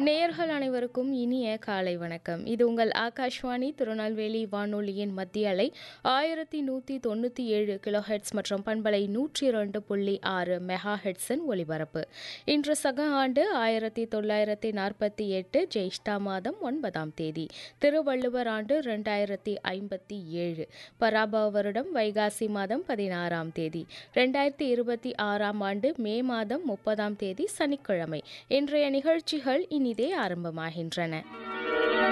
நேயர்கள் அனைவருக்கும் இனிய காலை வணக்கம் இது உங்கள் ஆகாஷ்வாணி திருநெல்வேலி வானொலியின் மத்திய அலை ஆயிரத்தி நூற்றி தொண்ணூற்றி ஏழு கிலோஹெட்ஸ் மற்றும் பண்பலை நூற்றி இரண்டு புள்ளி ஆறு மெகா ஹெட்ஸின் ஒலிபரப்பு இன்று சக ஆண்டு ஆயிரத்தி தொள்ளாயிரத்தி நாற்பத்தி எட்டு ஜெயிஷ்டா மாதம் ஒன்பதாம் தேதி திருவள்ளுவர் ஆண்டு ரெண்டாயிரத்தி ஐம்பத்தி ஏழு பராபவ வருடம் வைகாசி மாதம் பதினாறாம் தேதி ரெண்டாயிரத்தி இருபத்தி ஆறாம் ஆண்டு மே மாதம் முப்பதாம் தேதி சனிக்கிழமை இன்றைய நிகழ்ச்சிகள் இனிதே ஆரம்பமாகின்றன